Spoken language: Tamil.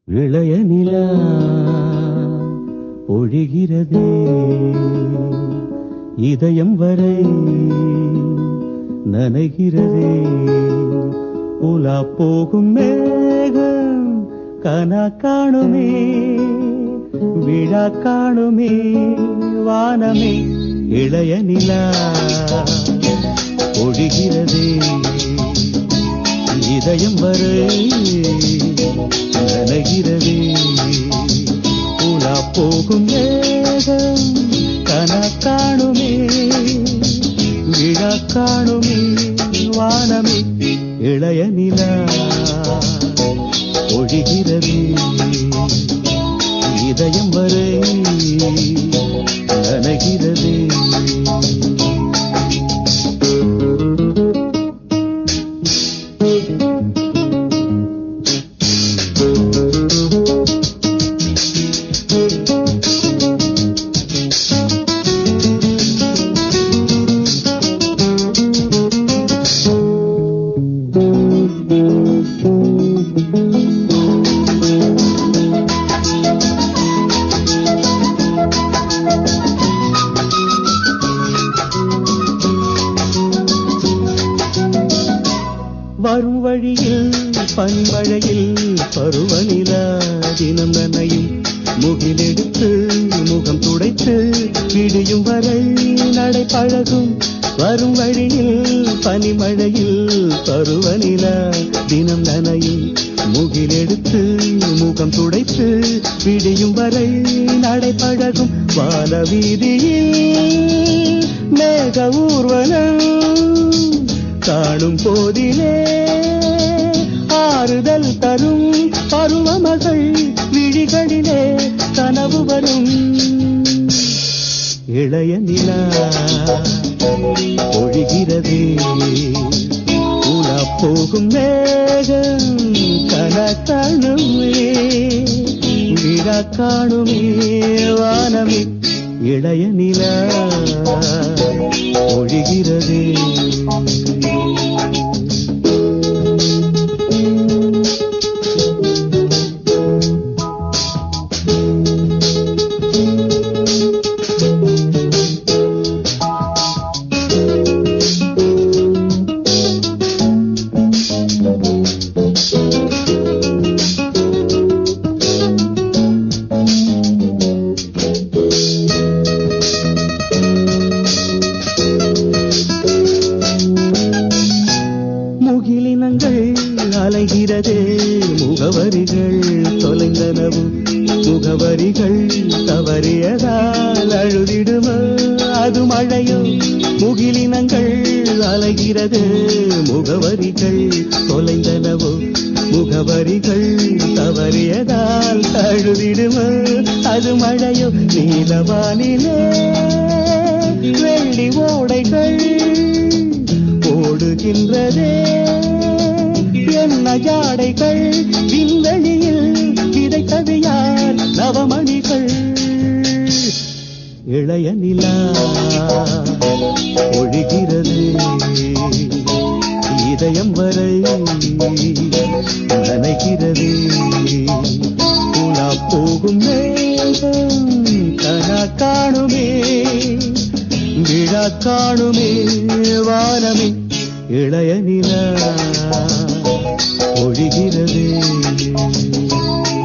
இளைய நிலா பொழிகிறதே இதயம் வரை நனைகிறதே உலா போகும் மேகம் கனா காணுமே விழா காணுமே வானமே இளைய நிலா பொழிகிறதே இதயம் வரை நனைகிறதே உலா போகும் மேகம் கன காணுமே விழா காணுமே வானமே இளைய நிலா ஒழிகிறது இதயம் வரை நனைகிறது வரும் வழியில் பனிமழையில் பருவநிலா தினம் நனையும் முகிலெடுத்து முகம் துடைத்து விடியும் வரை நடை பழகும் வரும் வழியில் பனிமழையில் பருவநிலா தினம் நனையும் முகிலெடுத்து முகம் துடைத்து விடியும் வரை நடை பழகும் வான வீதியில் மேக ஊர்வலம் காணும் போதிலே ஆறுதல் தரும் பருவமகள் விழிகளிலே கனவு வரும் இளைய நிலா ஒழிகிறது உலா போகும் மேகம் கன காணுமே விழா காணுமே வானமே இளைய நிலா ஒழிகிறது முகிலினங்கள் அலைகிறதே முகவரிகள் தொலைந்தனவும் முகவரிகள் தவறியதால் அழுதிடுமோ அது மழையோ முகிலினங்கள் அலைகிறது முகவரிகள் தொலைந்தனவோ முகவரிகள் தவறியதால் அழுதிடுமோ அது மழையோ நீலவானிலே வெள்ளி ஓடைகள் ஓடுகின்றதே என்ன ஜாடைகள் விண்வெளியில் விதைத்தது யார் நவமணிகள் இளைய நிலா ஒழிகிறது இதயம் வரை நனைகிறது உலா போகும் மேகம் கனா காணுமே விழா காணுமே வானமே இளைய நிலா ஒழிகிறது